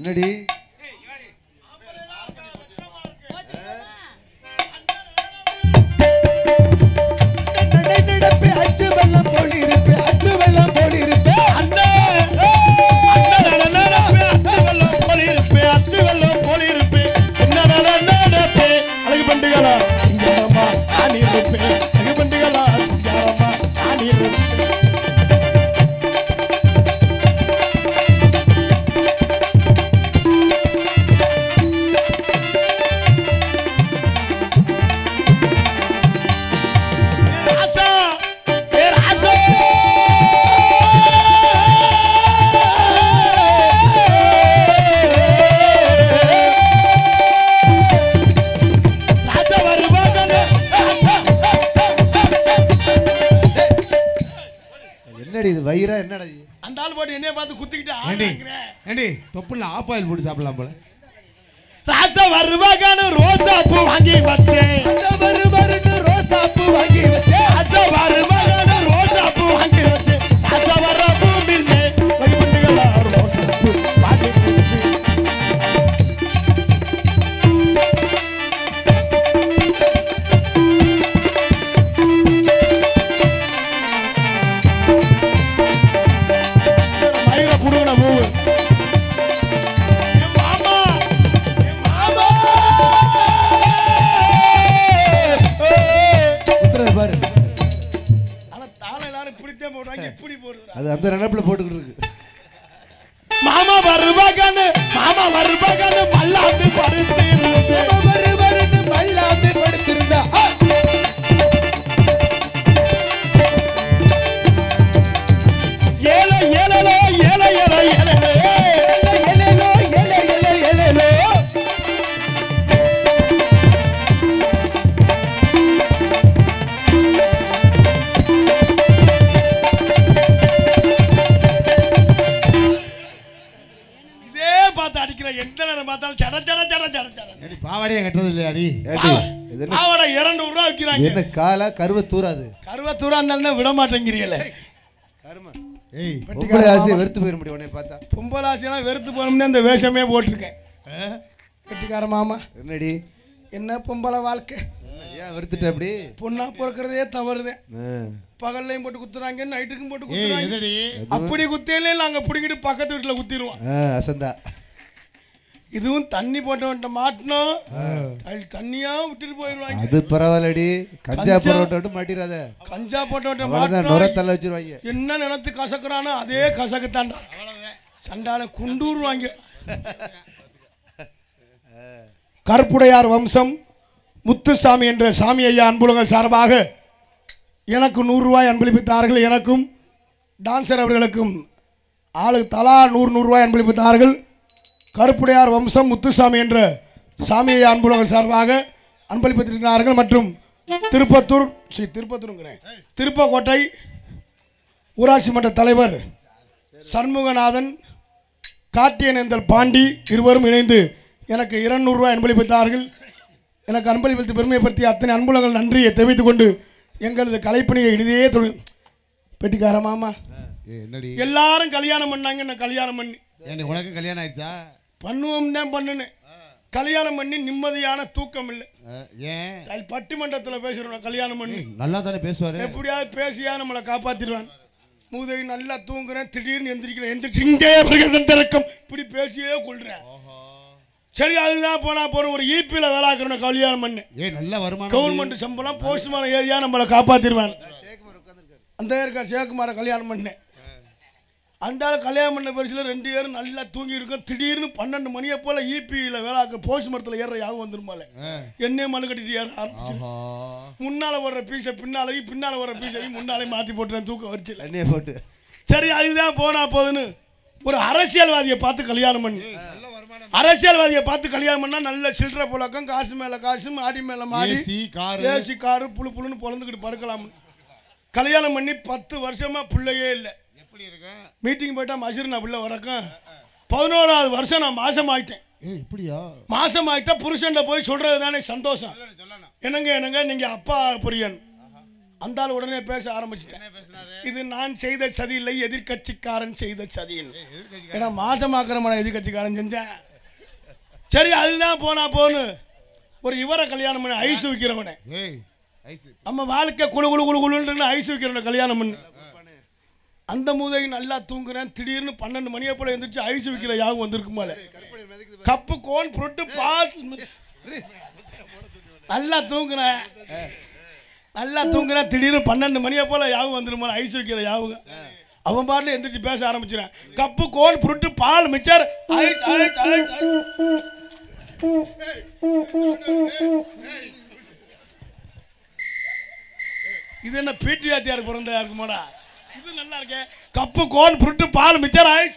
என்னடி நடை நடப்பே அச்சு வெள்ளம் போல் இருப்பே அச்சு வெள்ளம் போல் இருப்பே அண்ணே அழகு பண்டுகளா சிங்காரமா ஆணி இருப்பேன் அழகு பண்டுகளா சிங்காரமா ஆணி இருப்பேன் ராசா ஏ ராசா ராசா வருவாங்கன்னு என்னடி இது வயிறா என்னடா இது அந்த ஆள் போட்டு என்னைய பார்த்து குத்திக்கிட்டு ஏண்டி ஆடுறேன் ஏண்டி தொப்புல ஆஃப் ஆயில் போட்டு சாப்பிடலாம் போல ராசா வருவாங்கன்னு ரோசா பூ வாங்கி வச்சேன் அந்த வரு வருன்னு ரோசாப்பூ வாங்கி வச்சே ராசா வருவாங்கன்னு ரோசா பூ வாங்கி வச்சேன் ராசா வர பூ மில்லே வைகுண்டுகளா ரோசா பூ வாங்கி வச்சேன் மயிர புடுங்கின பூவு என் மாமா என் மாமா குத்துறது பாரு ஆனா தாளம் எல்லாரும் இப்படித்தான் போடுறாங்க இப்படி போடுறா அது அந்த நினைப்புல போட்டுக்கிட்டு இருக்கு மாமா வருவாங்கன்னு மாமா வருவாங்கன்னு மல்லாந்து படுத்து இருந்து நம்ம வரு வருன்னு மல்லாந்து படுத்திருந்தா ஆ! ஏழை ஏழலோ ஏழை ஏழை ஏழை எலேலோ, எலே, எலே, எலேலோ. இதே பார்த்து அடிக்கிற எந்த நேரம் பார்த்தாலும் சட சட சட சட சட ஏடி பாவாடையே கட்டுறது இல்லையாடி ஏண்டி, இது என்ன ஆவட இருநூறு ரூபா விற்கிறாங்க என்ன காலா கருவ தூராது கருவத்தூரா இருந்தாலும் தான் விட மாட்டேங்கிறீங்களே ஏய் உங்களை ஆசையை வெறுத்து போயிட முடியும் உன்னை பார்த்தா பொம்பளாசியெல்லாம் வெறுத்து போனோம்னு அந்த வேஷமே போட்டிருக்கேன் கெட்டிக்கார மாமா என்னடி என்ன பொம்பளை வாழ்க்கை ஏன் வெறுத்துட்ட அப்படி பொண்ணா பிறக்கிறதே தவறுதேன் ஆ. பகல்லையும் போட்டு குத்துறாங்க நைட்டுக்கும் போட்டு ஏய் குத்துறாங்க எதடி அப்படி குத்தையிலே நாங்க பிடிக்கிட்டு பக்கத்து வீட்டுல குத்திடுவோம் ஆ, அசந்தா இதுவும் தண்ணி போட்டவன்ட்ட மாட்டினோம் அது தண்ணியா விட்டுட்டு போயிடுவாங்க அது பரவாயில்லடி கஞ்சா கஞ்சா? பரோட்டோட்டு மாட்டிடாத கஞ்சா போட்டவன்ட்ட அவ்வளவுதான் நுர மாட்டினோம் தள்ள வச்சிருவாங்க என்ன நினைத்து கசக்குறானோ அதே கசக்குத்தாண்டா சண்டால குண்டூருவாங்க கருப்புடையார் வம்சம் முத்துசாமி என்ற சாமி ஐயா அன்புலங்கள் சார்பாக எனக்கு நூறு ரூபாய் அன்பளிப்பித்தார்கள் எனக்கும் டான்சர் அவர்களுக்கும் ஆளுக்கு தலா நூறு நூறுரூவாய் அன்பளிப்பித்தார்கள் கருப்புடையார் வம்சம் முத்துசாமி என்ற சாமி ஐயா அன்புலங்கள் சார்பாக அன்பளிப்பித்திருக்கிறார்கள் மற்றும் திருப்பத்தூர் ஸ்ரீ திருப்பத்தூருங்கிறேன் திருப்பக்கோட்டை ஊராட்சி மன்ற தலைவர் சண்முகநாதன் காட்டியனேந்தல் பாண்டி இருவரும் இணைந்து எனக்கு இருநூறுவாய் அன்பளிப்பித்தார்கள் எனக்கு அன்பளிப்பித்து பெருமைப்படுத்திய அத்தனை அன்புலங்கள் நன்றியை தெரிவித்துக் கொண்டு எங்களது கலைப்பணியை இனிதே தொழில் பெட்டிக்கார மாமா ஏய் என்னடி எல்லாரும் கல்யாணம் பண்ணாங்க நான் கல்யாணம் பண்ணி ஏண்டி உனக்கும் கல்யாணம் ஆயிடுச்சா பண்ணுவோம் தான் பண்ணுனேன் கல்யாணம் பண்ணி நிம்மதியான தூக்கம் இல்லை அஹ், ஏன் அது பட்டிமன்றத்தில் பேசுகிறோம் நான் கல்யாணம் பண்ணி நல்லா தானே பேசுவாரு எப்படியாவது பேசியா நம்மளை காப்பாத்திடுவான் மூதவி நல்லா தூங்குறேன் திடீர்னு எந்திரிக்கிறேன் எந்திரிச்சு இங்கே மிருகதன் திறக்கம் இப்படி பேசியே கொள்றேன் சரி அதுதான் போனா போறோம் ஒரு ஈபியில் வேலை ஆக்கிறோம் கல்யாணம் பண்ணு ஏய் நல்ல வருமானம் கவர்மெண்ட் சம்பளம் போஸ்ட்மேன் ஏரியா நம்மளை காப்பாத்திடுவான் அந்த இருக்கார் சேகுமாரை கல்யாணம் பண்ணேன் அந்த ஆள் கல்யாணம் பண்ண பரிசில் ரெண்டு பேரும் நல்லா தூங்கி இருக்கோம் திடீர்னு பன்னெண்டு மணியை போல ஈபியில் வேலை ஆக்க போஸ்ட் மரத்தில் ஏற யாகம் வந்துருமால என்னையே மனு கட்டிட்டு ஏற ஆரம்பிச்சு ஆஹா முன்னால வர்ற பீஸை பின்னாலையும் பின்னால வர்ற பீஸையும் முன்னாலே மாத்தி போட்டுறேன் தூக்கம் வரிச்சில தண்ணியை போட்டு சரி அதுதான் போனா போதுன்னு ஒரு அரசியல்வாதியை பார்த்து கல்யாணம் பண்ணி அரசியல்வாதியை பார்த்து கல்யாணம் பண்ணா நல்ல சில்லற புழக்கம் காசு மேல காசு மாடி மேல மாடி ஏசி கார் ஏசி காரு புழு புழுன்னு பொழந்துக்கிட்டு படுக்கலாம் கல்யாணம் பண்ணி பத்து வருஷமா பிள்ளையே இல்லை எப்படி இருக்க மீட்டிங் போயிட்டா மசிறு நான் பிள்ளை வரக்கேன் பதினோராவது வருஷம் நான் மாசம் ஆயிட்டேன் ஏய் இப்படியா மாசம் ஆயிட்டா புருஷன்ட்ட போய் சொல்றது தானே சந்தோஷம் என்னங்க என்னங்க நீங்க அப்பா புரியன் அந்த ஆள் உடனே பேச ஆரம்பிச்சிட்டேன் என்ன பேசினாரு இது நான் செய்த சதி இல்லை எதிர்க்கட்சிக்காரன் செய்த சதின்னு ஏன்னா மாசமாக்கிறமான எதிர்க்கட்சிக்காரன் செஞ்சேன் சரி அதுதான் போனா போன்னு ஒரு இவரை கல்யாணம் பண்ண ஐஸ் விற்கிறவனே ஏய் ஐஸ் நம்ம வாழ்க்கை குழு குழு குழு குழுன்னு ஐஸ் விற்கிறவனை கல்யாணம் பண்ணு அந்த மூதைக்கு நல்லா தூங்குறேன் திடீர்னு பன்னெண்டு மணியை போல எந்திரிச்சு ஐஸ் விற்கிற யாவும் வந்திருக்கும் போல கப்பு கோன் புரட்டு பால் நல்லா தூங்குறேன் நல்லா தூங்குறேன் திடீர்னு பன்னெண்டு மணியை போல யாவும் வந்துருமா ஐஸ் வைக்கிற யாவுங்க அவன் பாட்டில் எந்திரிச்சு பேச ஆரம்பிச்சிடேன் கப்பு கோன் புருட்டு பால் mixture ice ice ice ice. இது என்ன பீட்டி வாத்தியார் பிறந்தா இருக்குமாடா இது நல்லா இருக்கே கப்பு கோன் புருட்டு பால் மிச்சர் ஐஸ்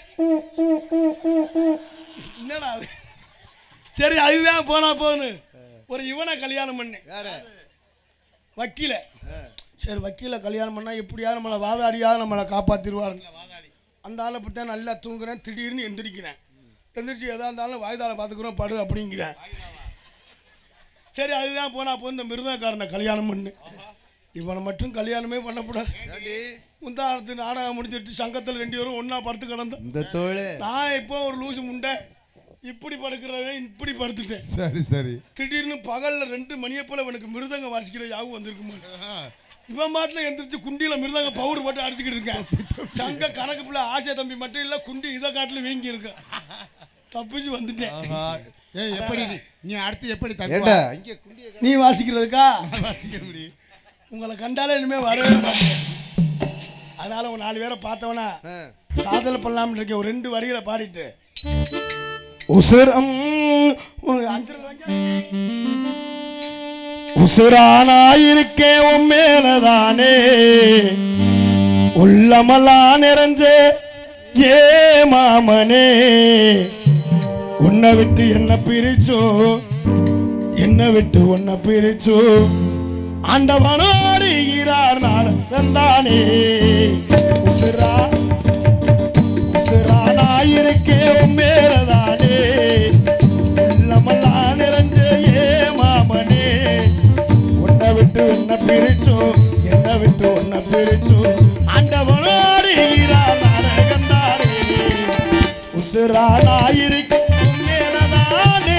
என்னடா அது சரி அதுதான் போனா போகுது ஒரு இவனை கல்யாணம் பண்ணு யாரு வக்கீல சரி வக்கீல கல்யாணம் பண்ணா எப்படியாவது நம்மளை வாதாடியாவது நம்மளை காப்பாத்திடுவாரு அந்த ஆளை பற்றி தான் நல்லா தூங்குறேன் திடீர்னு எந்திரிக்கிறேன் எந்திரிச்சு எதா இருந்தாலும் வாய்தால பார்த்துக்குறோம் படு அப்படிங்கிறேன் சரி அதுதான் போனா போ இந்த மிருதக்காரனை கல்யாணம் பண்ணு இவனை மட்டும் கல்யாணமே பண்ணக்கூடாது முந்தானத்து நாடகம் முடிஞ்சிட்டு சங்கத்தில் ரெண்டு பேரும் ஒன்றா படுத்து கிடந்தோம் இந்த தோழு நான் இப்போ ஒரு லூசு முண்டை இப்படி படுக்கிறவன் இப்படி படுத்துட்டேன் சரி சரி திடீர்னு பகல்ல ரெண்டு மணியை போல எனக்கு மிருதங்க வாசிக்கிற யாவும் வந்திருக்குமா இவன் மாட்டில் எந்திரிச்சு குண்டியில மிருதங்க பவுடர் போட்டு அடிச்சுக்கிட்டு இருக்கேன் சங்க கணக்கு பிள்ளை ஆசை தம்பி மட்டும் இல்ல குண்டி இதை காட்டுல வீங்கி இருக்கு தப்பிச்சு வந்துட்டேன் ஆஹா. ஏய் எப்படி நீ- நீ அடுத்து எப்படி ஏண்டா தங்குவா இங்க குண்டிய நீ வாசிக்கிறதுக்கா வாசிக்க முடியும் உங்களை கண்டாலே இனிமே வரவே மாட்டேன் அதனால உங்க நாலு பேரை பார்த்தவனா காதல் பண்ணலாம்னு இருக்கேன் ஒரு ரெண்டு வரிகளை பாடிட்டு உசுரம் உசுரானாயிருக்கே உன் மேலதானே உள்ளமெல்லாம் நிறைஞ்சே ஏ மாமனே உன்னை விட்டு என்ன பிரிச்சோ என்ன விட்டு உன்னை பிரிச்சோ ஆண்டவனோடு ஈரார் நாடகந்தானே உசுரா உசுரானாயிருக்கே உன் மேலதானே உள்ளமெல்லாம் நிறைஞ்ச ஏ மாமனே உன்னை விட்டு உன்னை பிரிச்சோ என்ன விட்டு உன்னை பிரிச்சோ ஆண்டவனோடு ஈரார் நாடகந்தானே உசுரானாயிருக்கே உன் மேலதானே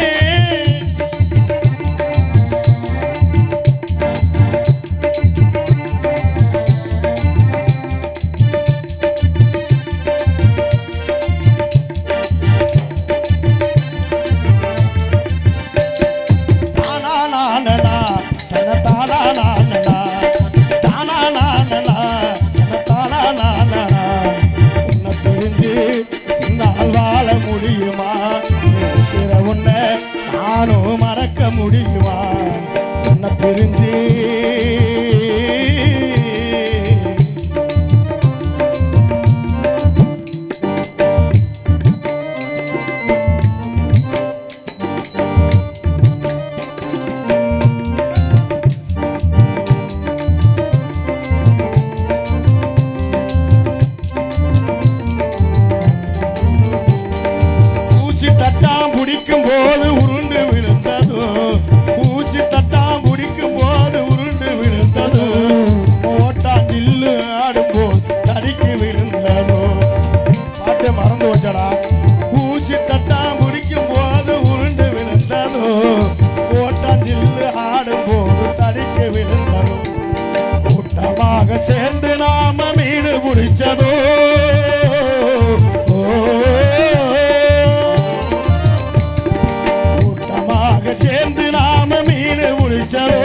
தானானானனா, தனதானானானனா, தானானானனா, தனதானானானனா. உன்னை பிரிஞ்சு என்னால் வாழ முடியுமா சிற உன்னை நானும் மறக்க முடியுமா உன்னை பிரிஞ்சு ஊசி தட்டாம் பிடிக்கும் போது உருண்டு விழுந்ததோ ஊசி தட்டாம் பிடிக்கும் போது உருண்டு விழுந்ததோ ஓட்டான் ஜில்லு ஆடும்போது தடிக்கு விழுந்ததோ பாட்டை மறந்து வச்சடா ஊசி தட்டாம் பிடிக்கும் போது உருண்டு விழுந்ததோ ஓட்டான் ஜில்லு ஆடும்போது தடிக்கு விழுந்ததோ கூட்டமாக சேர்ந்து நாம மீன் பிடிச்சதோ கூட்டமாக சேர்ந்து நாம மீன் பிடிச்சதோ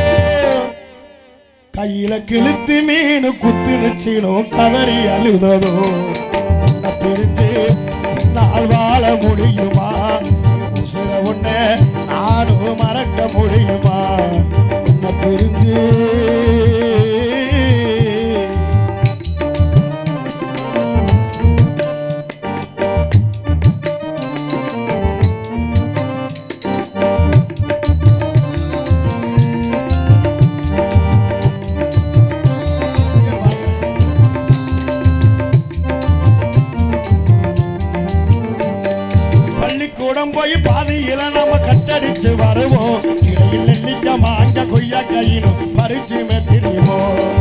கையில கிழித்து மீன் குத்து நிச்சினும் கதறி அழுததோ உன்னை பிரிந்து என்னால் வாழ முடியுமா உசுர உன்னை நானும் மறக்க முடியுமா உன்னை பிரிந்து பள்ளிக்கூடம் போய் பாதியில நாம கட்டடிச்சு வருவோம் இடையில் நெல்லிக்க மாங்க கொய்யா கையினும் பறிச்சு மெத்திரிவோம்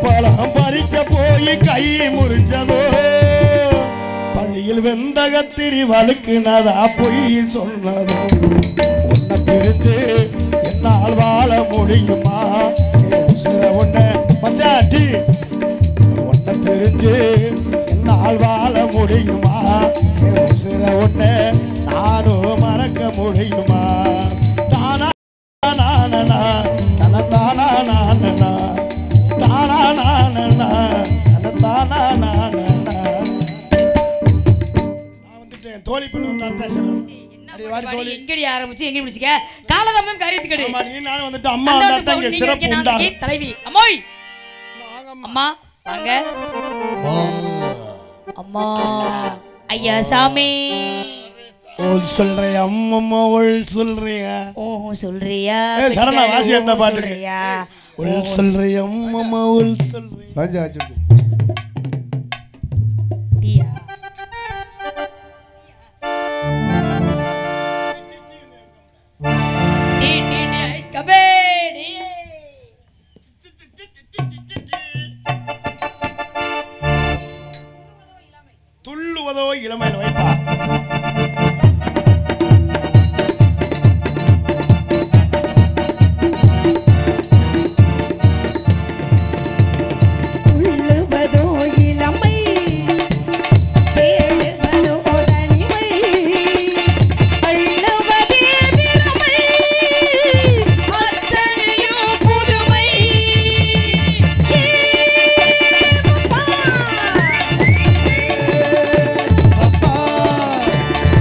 பழம் பறிக்க போய் கை முறிஞ்சதோ பள்ளியில் வெந்த கத்திரி வழுக்குனதா பொய் சொன்னதோ உன்னை பிரிந்து என்னால் வாழ முடியுமா என் உசுர உன்னை மச்சாட்டி உன்னை பிரிஞ்சு என்னால் வாழ முடியுமா என் உசுர உன்னை நானும் மறக்க முடியுமா தானா நானனா தன தானா நானனா தானா நானனா தன தானா நானனா நான் வந்துட்டேன் தோழி பெண் வந்தா பேசுறேன் அடி வாடி தோழி எங்கடி ஆரம்பிச்சு எங்க முடிச்சுக்க காலதம்பம் காரியத்துக்கடி ஆமா நீ நானும் வந்துட்டு அம்மா வந்தா தான் இங்க சிறப்பு உண்டா தலைவி அம்மாய் அம்மா வாங்க அம்மா ஐயா சாமி ஓல் சொல்றேன் அம்மம்மா ஒள் சொல்றீங்க ஓ சொல்றியா ஏய், சரணா, வாசி அந்த பாட்டுக்கு. சொல்றியா ஒள் சொல்றேன் அம்மம்மா ஒள் சொல்றேன் சஞ்சய் ஆச்சு டீயா tea tea tea ice cafe tea துள்ளுவதோ இளமையில் வைப்பா உள்ளுவதோ இளமை தேடுவதோ தனிமை அள்ளுவதே திறமை அத்தனையோ புதுமை ஏ அப்பா, அப்பா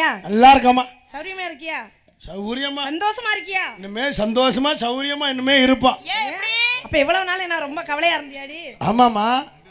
இருக்கியா நல்லா இருக்கம்மா சௌரியமா இருக்கியா சௌரியமா சந்தோஷமா இருக்கியா இனிமே சந்தோஷமா சௌரியமா இனிமே இருப்பான் அப்ப எவ்வளவு நாள் நான் ரொம்ப கவலையா இருந்தியாடி ஆமாம்மா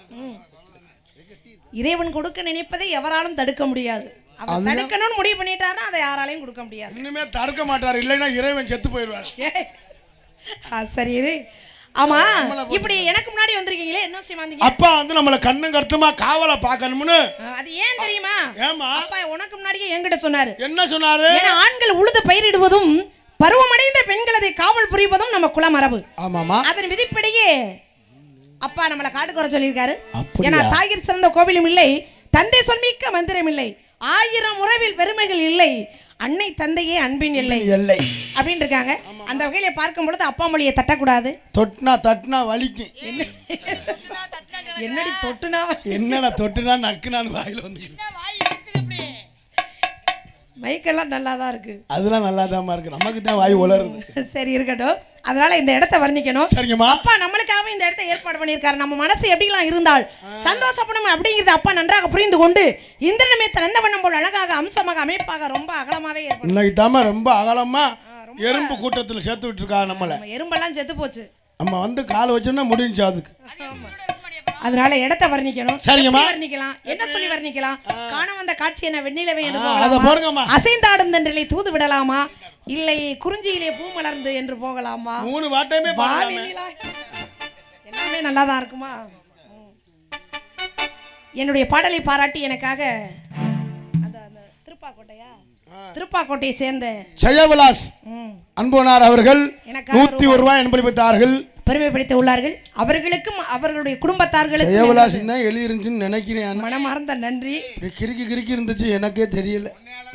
இறைவன் கொடுக்க நினைப்பதை எவராலும் தடுக்க முடியாது அவன் தடுக்கணும்னு முடிவு பண்ணிட்டாருன்னா அதை யாராலையும் கொடுக்க முடியாது இனிமே தடுக்க மாட்டார் இல்லைன்னா இறைவன் செத்து போயிடுவார் ஏய். ஆ, சரி இரு ஆமா இப்படி எனக்கு முன்னாடி வந்திருக்கீங்களே என்ன விஷயம் வந்தீங்க அப்பா வந்து நம்மளை கண்ணும் கருத்துமா காவலை பார்க்கணும்னு ஆ, அது ஏன் தெரியுமா ஏமா அப்பா உனக்கு முன்னாடியே என்கிட்ட சொன்னாரு என்ன சொன்னாரு ஏன்னா ஆண்கள் உழுது பயிரிடுவதும் பருவமடைந்த பெண்கள் அதை காவல் புரிவதும் நம்ம குலமரபு ஆமாமா அதன் விதிப்படியே அப்பா நம்மளை காட்டுக்கு வர சொல்லியிருக்காரு அப்படியா? ஏன்னா தாயிற் சிறந்த கோவிலும் இல்லை தந்தை சொல்மிக்க மந்திரம் இல்லை ஆயிரம் உறவில் பெருமைகள் இல்லை அன்னை தந்தையே அன்பின் இல்லை எல்லை அப்படின்னு இருக்காங்க அந்த வகையில பார்க்கும் பொழுது அப்பா மொழியை தட்டக்கூடாது தொட்டுனா தட்டுனா வலிக்கும் என்னடி தொட்டுனா என்னடா தொட்டுனா நக்குனான்னு வாயில வந்து வாய் இருக்குது இப்படி மைக்கெல்லாம் நல்லா தான் இருக்கு அதெல்லாம் நல்லா இருக்கு நமக்கு தான் வாய் உளருது சரி இருக்கட்டும் அதனால இந்த இடத்த வர்ணிக்கணும் சரிங்கம்மா அப்பா நம்மளுக்காக இந்த இடத்த ஏற்பாடு பண்ணியிருக்காரு நம்ம மனசு எப்படிலாம் இருந்தால் சந்தோஷப்படணும் அப்படிங்கிறத அப்பா நன்றாக புரிந்து கொண்டு இந்திரனமே திறந்த வண்ணம் போல் அழகாக அம்சமாக அமைப்பாக ரொம்ப அகலமாவே ஏற்படும் இன்னைக்கு தாம ரொம்ப அகலமா எறும்பு கூட்டத்துல சேர்த்து விட்டுருக்காங்க நம்மளை நம்ம எறும்பெல்லாம் செத்து போச்சு நம்ம வந்து கால் வச்சோம்னா முடிஞ்சு அதுக்கு அதனால இடத்த வர்ணிக்கணும் சரிங்கம்மா. எப்படி வர்ணிக்கலாம் என்ன சொல்லி வர்ணிக்கலாம் காண வந்த காட்சி என்ன வெண்ணிலவே என்று ஆ, அதை போகலாமா? போடுங்கம்மா. அசைந்தாடும் தென்றலை தூது விடலாமா இல்லை குறிஞ்சியிலே பூ மலர்ந்து என்று போகலாமா மூணு வாட்டையுமே வா பாடலாமே வெண்ணிலா. எல்லாமே நல்லா தான் இருக்குமா ம். என்னுடைய பாடலை பாராட்டி எனக்காக அந்த அந்த திருப்பாக்கோட்டையா திருப்பாக்கோட்டையை சேர்ந்த ஜெயவிலாஸ் ம், அன்பனார் அவர்கள் எனக்காக நூத்தி ஒரு ரூபாய் என்பளித்தார்கள் பெருமைப்படுத்த உள்ளார்கள் அவர்களுக்கும் அவர்களுடைய குடும்பத்தார்களுக்கும் ஜெயவிலாஸ் தான் எழுதிருந்துச்சுன்னு நினைக்கிறேன் ஆனா. மனமார்ந்த நன்றி இப்படி கிறுக்கி கிறுக்கி இருந்துச்சு எனக்கே தெரியல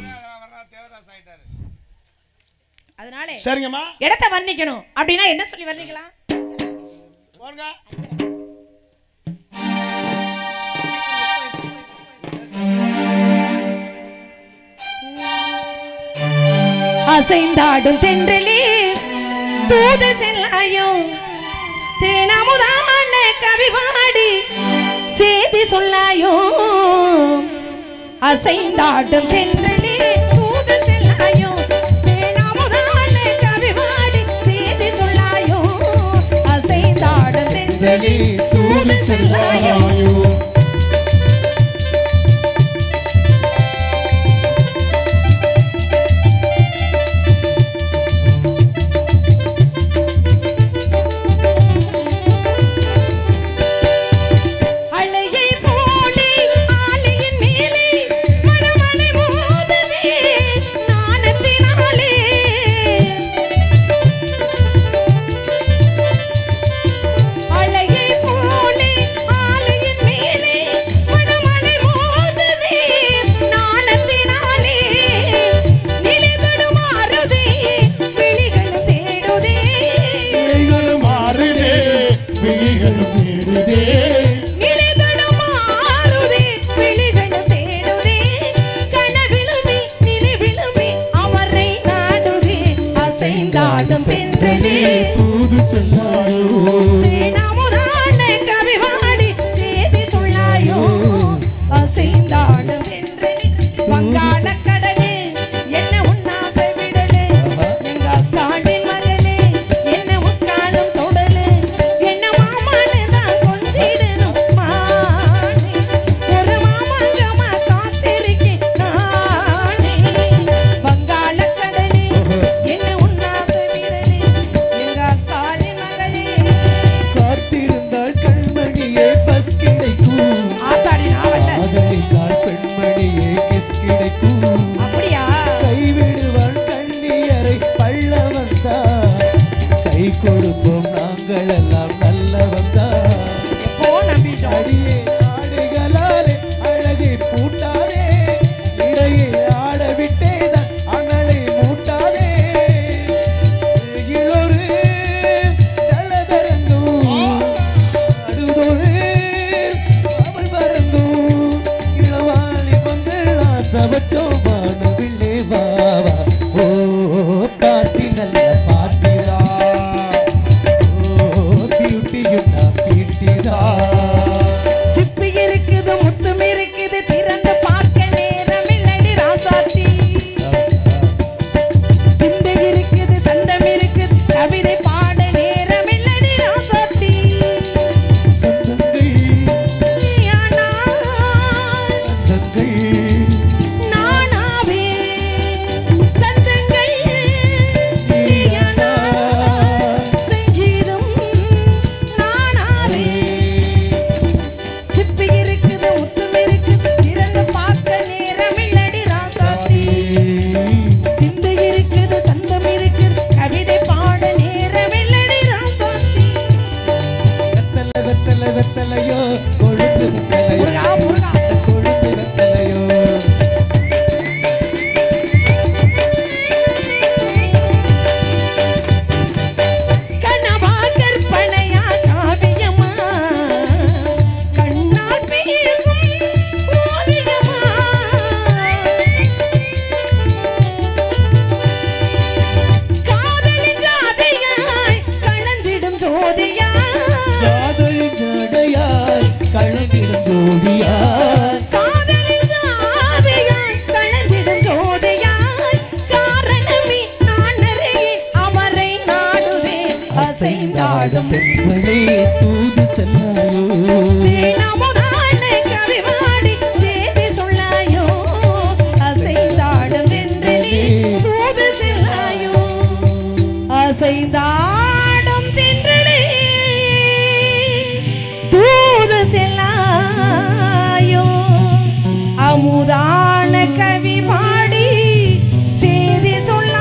அதனாலே சரிங்கம்மா இடத்த வர்ணிக்கணும் அப்படின்னா என்ன சொல்லி வர்ணிக்கலாம் போங்க அசைந்தாடும் தென்றலே தூது செல்லாயும் தேனமுதான கவி பாடி செய்தி சொல்லாயோ அசைந்தாடும் தென்றலே தூது செல்லாயோ தேனமுதான கவி பாடி செய்தி சொல்லாயோ அசைந்தாடும் தென்றலே தூது செல்லாயோ அலையை போலே ஆலையின் மேலே மணமணி மோதுதே நாணத்தினாலே அலையை போலே ஆலையின் மேலே மணமணி மோதுதே நாணத்தினாலே நிலைபடும் மாறுதே விழிகள் தேடுதே விழிகள் மாறுதே விழிகள் தேடுதே நிலைகளும் மாறுதே, விழிகளும் தேடுதே, கனவிலுமே, நினைவிலுமே அவரை நாடுதே, அசைந்தாடும் தென்றலே. தூது செல்லாயோ தேனாமுதான கவிவாடி செய்தி சொல்லாயோ, அசைந்தாடும் தென்றலே. வங்காளக் கடலே, என்ன உன்னாசை விடலே, எங்க அக்காளின் மகளே, என்ன முக்காலும் தொடலே, என்ன மாமான்னு தான் கொஞ்சிடணும் மானே. ஒரு மாமங்கமா காத்திருக்கேன் நானே. வங்காளக் கடலே, என்ன உன்னாசை விடலே, எங்க அக்காளின் மகளே. காத்திருந்தால் கண்மணியே பஸ் கிடைக்கும் ஆத்தாடி நாவல்ல. காதலித்தால் பெண்மணியே கிஸ் கிடைக்கும் அப்படியா கைவிடுவான் கண்ணியரை பள்ள வந்தா கை கொடுப்போம் நாங்கள் எல்லாம் நல்ல வந்தா எப்போ நம்பிட்டோம் அடியே ஆடுகளாலே அழகை பூட்டாதே இடையே ஆட விட்டேதான் அனலை மூட்டாதே இளொரு தலதரங்கும் அடுதொரு அவள் பறங்கும் இளவாளி மங்கள் ஆசவச்சோம் வானவில்லே வாவா ஓ பாட்டி நல்ல பாட்டிதா ஓ ஓவியாய் காதலின் சாதியாய் கலந்திடும் ஜோதியாய் காரணமே நான் அறியேன் அவரை நாடுவேன் அசைந்தாடும் தென்றலே தூது செல்லாயோ தேனமுதான கவிவாடி செய்தி சொல்லாயோ அசைந்தாடும் தென்றலே தூது செல்லாயோ அசைந்தாடும் தென்றலே தூது செல்லாயோ அமுதான கவி பாடி செய்தி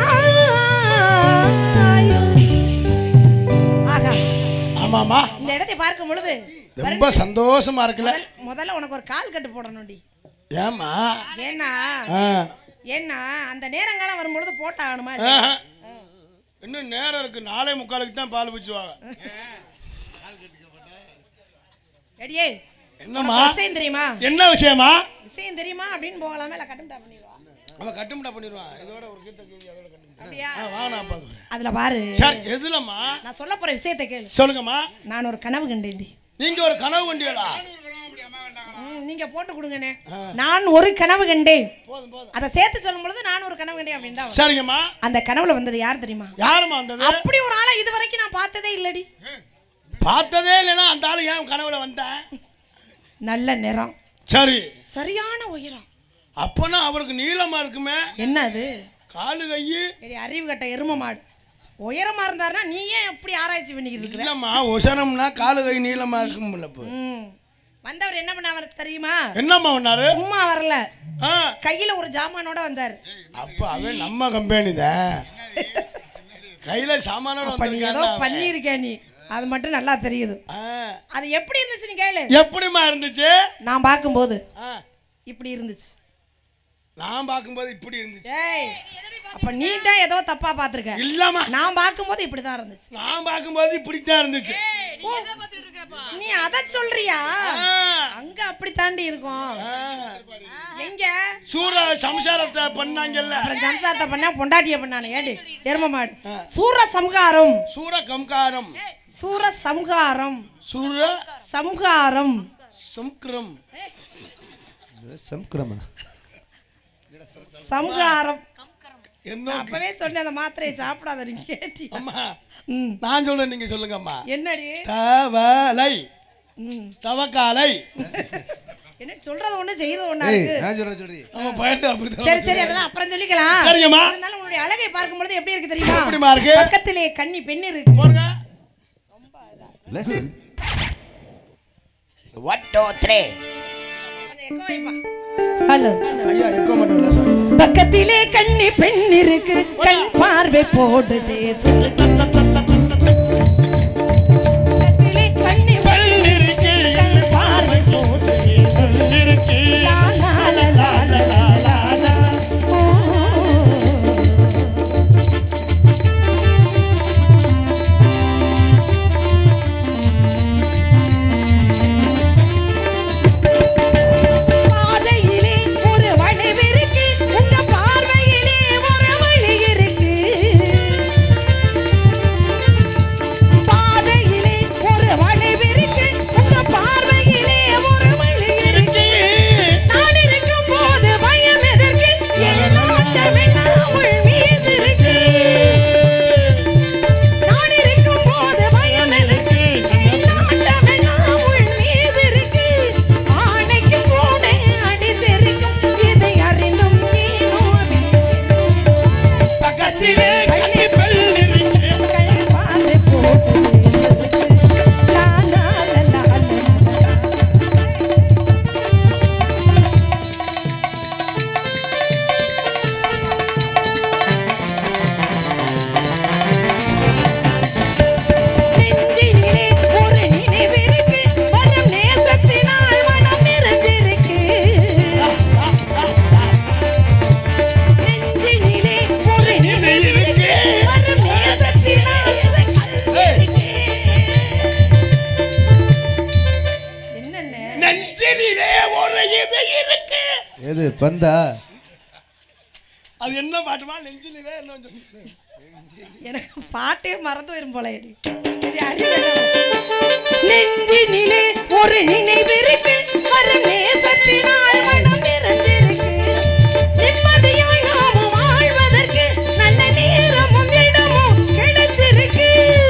சொல்லாயோ ஆகா ஆமாமா இந்த இடத்தை பார்க்கும் பொழுது ரொம்ப சந்தோஷமா இருக்குல்ல முதல்- முதல்ல உனக்கு ஒரு கால் கட்டு போடணும்டி ஏமா ஏன்னா ஆ. ஏன்னா அந்த நேரங்காலம் வரும்பொழுது போட்டாகணுமா ஆஹா. இன்னும் நேரம் இருக்கு நாளை முக்காலுக்கு தான் பால் பிச்சுவாங்க எடியே என்னம்மா உனக்கு விஷயம் தெரியுமா என்ன விஷயமா விஷயம் தெரியுமா அப்படின்னு போகலாமே இல்லை கட்டும்டா பண்ணிடுவா அவன் கட்டுமுடா பண்ணிடுவான் இதோட ஒரு கீத்த கீதி அதோட கட்டுமுடா அப்படியா ஆ, வா நான் பார்த்துக்கிறேன் அதுல பாரு சரி எதுலம்மா நான் சொல்ல போற விஷயத்தை கேளு சொல்லுங்கம்மா நான் ஒரு கனவு கண்டேன்டி நீங்க ஒரு கனவு வண்டியலா ம், நீங்க போட்டு கொடுங்கண்ணே நான் ஒரு கனவு கண்டேன் போதும் போதும் அதை சேர்த்து சொல்லும் பொழுது நான் ஒரு கனவு கண்டேன் அப்படின்னு தான் சரிங்கம்மா அந்த கனவுல வந்தது யார் தெரியுமா யாரும்மா வந்தது அப்படி ஒரு ஆளை இது வரைக்கும் நான் பார்த்ததே இல்லடி பார்த்ததே இல்லைன்னா அந்த ஆளு ஏன் கனவுல வந்தேன் நல்ல நிறம் சரி சரியான உயரம் அப்பனா அவருக்கு நீளமா இருக்குமே என்ன அது காலு கையு எடி அறிவு கட்ட எரும மாடு உயரமா இருந்தாருன்னா நீ ஏன் எப்படி ஆராய்ச்சி பண்ணிக்கிட்டு இருக்கிற இல்லம்மா ஒசரம்னா காலு கை நீளமா இருக்கும்ல இப்போ ம். வந்தவர் என்ன பண்ணாரு தெரியுமா என்னம்மா பண்ணாரு சும்மா வரல ஆ கையில ஒரு ஜாமானோட வந்தார் அப்ப அவன் நம்ம கம்பெனி தான் கையில சாமானோட அப்ப நீ ஏதோ வந்திருக்கான் பண்ணியிருக்க நீ அது மட்டும் நல்லா தெரியுது அது எப்படி இருந்துச்சு நீ கேளு எப்படிம்மா இருந்துச்சு நான் பார்க்கும்போது ஆ, இப்படி இருந்துச்சு நான் பார்க்கும்போது இப்படி இருந்துச்சு டேய் அப்ப நீ தான் ஏதோ தப்பா பார்த்திருக்க இல்லம்மா நான் பார்க்கும்போது இப்படி தான் இருந்துச்சு நான் பார்க்கும்போது இப்படித்தான் இருந்துச்சு நீ அத சொல்றியா ஆ, அங்க அப்படி தாண்டி இருக்கும் ஆ. எங்க சூர சம்சாரத்தை பண்ணாங்கல்ல அப்புறம் சம்சாரத்தை பண்ணா பொண்டாட்டிய பண்ணானு ஏடி எரும மாடு சூர சம்ஹாரம் சூர கம்காரம் சூர சம்ஹாரம் சூர சம்ஹாரம் சம்கிரம் சம்கிரமா சம்ஹாரம் என்ன நான் அப்பவே சொன்னேன் அந்த மாத்திரையை சாப்பிடாத நீ கேட்டி அம்மா ம் நான் சொல்றேன் நீங்க சொல்லுங்க அம்மா என்னடி தவளை ம் தவக்காலை என்ன சொல்றது ஒண்ணு செய்யறது ஒண்ணா ஏய் இருக்கு நான் சொல்றேன் சொல்றேன் நம்ம பயிர் அப்படிதான் சரி சரி அதெல்லாம் அப்புறம் சொல்லிக்கலாம் சரிங்கம்மா. அதனால உன்னுடைய அழகை பார்க்கும் பொழுது எப்படி இருக்கு தெரியுமா எப்படிம்மா இருக்கு? பக்கத்திலே கன்னி பெண் இருக்கு போடுங்க ஹலோ ஐயா எக்கோ பண்ணுவல சார் பக்கத்திலே கன்னி பெண் இருக்கு கண் பார்வை போடுதே சொல்லு பக்கத்திலே கன்னி பெண் இருக்கு கண் பார்வை போடுதே லா, லா, லா, லா, லா, லா, லா, லா. ஓ. பாதையிலே ஒரு வளைவு இருக்கு உங்க பார்வையிலே ஒரு வழி இருக்கு பாதையிலே ஒரு வளைவு இருக்கு உங்க பார்வையிலே ஒரு வழி இருக்கு நான் இருக்கும் போது பயம் எதற்கு என் நாட்டமெல்லாம் உள் மீது இருக்கு நான் இருக்கும் போது பயம் எதற்கு என் நாட்டமெல்லாம் உள் மீது இருக்கு ஆணைக்கு கூட அடி செருக்கும் இதை அறிந்தும் ஏனோ பக்கத்திலே கன்னி பெண் இருக்கு கை பாதை போட்டு லா லா லா லா லா நெஞ்சினிலே ஒரு நினைவிருக்கு வரும் நேசத்தினால் மனம் நிறைந்திருக்கு நெஞ்சினிலே ஒரு நினைவிருக்கு வரும் நேசத்தினால் கல்விருக்கு. என்னென்ன நெஞ்சிலே ஒரு இது இருக்கு எது பந்தா அது என்ன பாட்டுமா நெஞ்சிலே என்ன சொல்லி எனக்கு பாட்டே மறந்து வரும் போல எடி. எடி, அறிவு வேணும். நெஞ்சினிலே ஒரு நினைவு இருக்கு வரும் நேசத்தினால் மனம் நிறைஞ்சிருக்கு நிம்மதியாய் நாமும் வாழ்வதற்கு நல்ல நேரமும் இடமும் கிடைச்சிருக்கு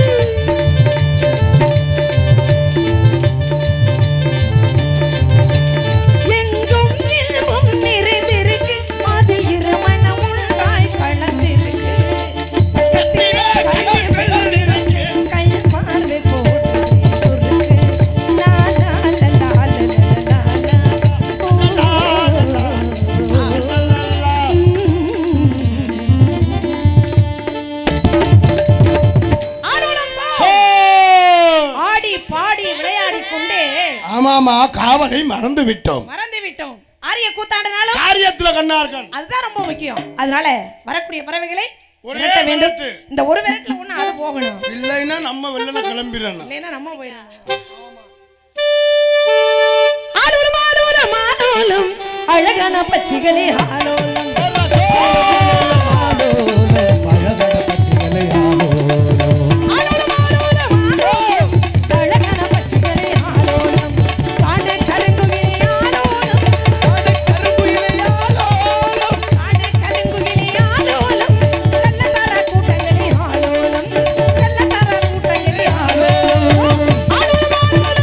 எங்கும் இன்பம் நிறைந்திருக்கு அது இருமணம் உண்டாய் கலந்திருக்கு கை பார்வை போட்டு சுருக்கு லா லா லா லா லா லா லா ஆரோடம் சா ஓ! ஆடி பாடி விளையாடி கொண்டே ஆமாமா காவலை மறந்து விட்டோம் மறந்து விட்டோம் ஆரிய கூத்தாடினாலும் காரியத்துல கண்ணார்கள் அதுதான் ரொம்ப முக்கியம் அதனால வரக்கூடிய பறவைகளை ஒரே விரட்ட வேண்டும் விரட்டு. இந்த ஒரு விரட்டுல ஒண்ணு அது போகணும் இல்லைன்னா நம்ம வெள்ளன கிளம்பிடணும் இல்லைன்னா நம்ம போயிடணும் ஆடூரும் ஆடூரும் ஆடோலம் அழகான பச்சிகளே ஆடோலம் பழகட பச்சைகளை ஆலோலம் ஆடோலம் ஆடோலம் ஆடோலம் அழகான பச்சிகளே ஆடோலம் காண கருங்குகிலே ஆடோலம் கருங்குயிலே ஆலோலம் காண கருங்குகிலே ஆடோலம் கள்ளத்தர கூட்டங்களே ஆடோலம் கள்ளத்தர கூட்டங்களே ஆடோலம் ஆடோலம்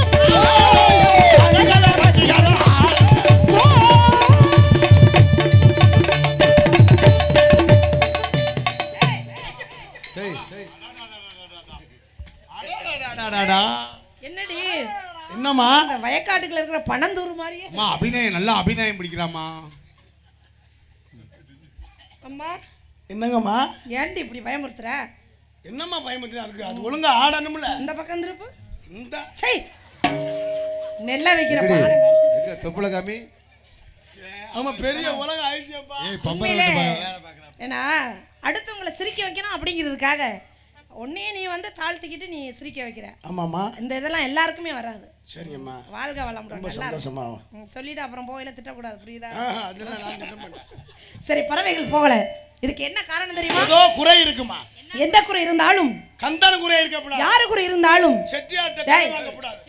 ஆடோலம் சோ அடாடாடாடா. என்னடி என்னம்மா அந்த வயக்காட்டுக்குள்ள இருக்கிற பணந்தூர் மாதிரியே அம்மா அபிநயம் நல்லா அபிநயம் பிடிக்கிறாம்மா அம்மா என்னங்கம்மா ஏன்டி இப்படி பயமுறுத்துற என்னம்மா பயமுறுத்தி அதுக்கு அது ஒழுங்கா ஆடணும்ல இந்த பக்கம் திருப்பு இந்த சை நெல்ல வைக்கிற பானை எங்க தொப்புள காமி ஆமா பெரிய உலக ஐசியப்பா ஏய் பம்பர உண்மையிலே. வேலை பார்க்கறான் ஏன்னா அடுத்தவங்களை சிரிக்க வைக்கணும் அப்படிங்கிறதுக்காக உன்னையே நீ வந்து தாழ்த்திக்கிட்டு நீ சிரிக்க வைக்கிற ஆமாம்மா இந்த இதெல்லாம் எல்லாருக்குமே வராது சரிங்கம்மா வாழ்க வளமுடன் ரொம்ப நல்லா இருக்கும். சந்தோஷமா ம், சொல்லிட்டு அப்புறம் போயில திட்டக்கூடாது புரியுதா ஆஹா, அதெல்லாம் நான் திட்ட மாட்டேன். சரி பறவைகள் போகல இதுக்கு என்ன காரணம் தெரியுமா ஏதோ குறை இருக்குமா எந்த குறை இருந்தாலும் கந்தன குறை இருக்கப்படாது யாரு குறை இருந்தாலும் செட்டியார்ட்ட டேய். கடன் வாங்கக்கூடாது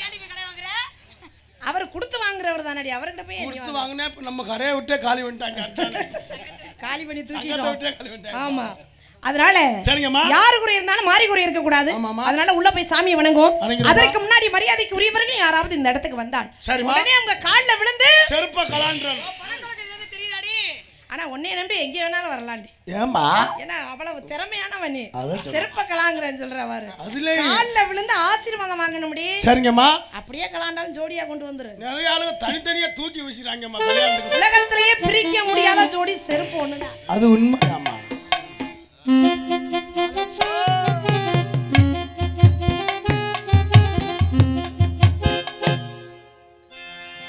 அவர் கொடுத்து வாங்குறவர் தானடி அவர்கிட்ட போய் நீ கொடுத்து வாங்கினா இப்ப நம்ம கடையை விட்டே காலி பண்ணிட்டாங்க அதானே. காலி பண்ணி சங்கத்தை தூக்கிட்டோம் விட்டே காலி பண்ணிட்டாங்க ஆமா அதனால சரிங்கம்மா. யாரு குறை இருந்தாலும் மாறி குறை இருக்க கூடாது ஆமாம்மா. அதனால உள்ள போய் சாமியை வணங்கும் வணங்கிடுமா. அதற்கு முன்னாடி மரியாதைக்கு உரியவர்கள் யாராவது இந்த இடத்துக்கு வந்தால் சரிம்மா. உடனே அவங்க கால்ல விழுந்து செருப்ப கலான்றோம் ஆனா உன்னைய நம்பி எங்க வேணாலும் வரலாண்டி ஏமா ஏன்னா அவ்வளவு திறமையானவன் நீ அதான் சொல்றேன். செருப்ப கலாங்கிறன்னு சொல்றவாரு அதுல கால்ல விழுந்து ஆசீர்வாதம் வாங்கணும்டி சரிங்கம்மா அப்படியே கலாண்டாலும் ஜோடியா கொண்டு வந்துரு நிறைய ஆளுங்க தனித்தனியா தூக்கி வீசுறாங்கம்மா கல்யாணத்துக்கு உலகத்திலேயே பிரிக்க முடியாத ஜோடி செருப்பு ஒண்ணுதான் அது உண்மையாம்மா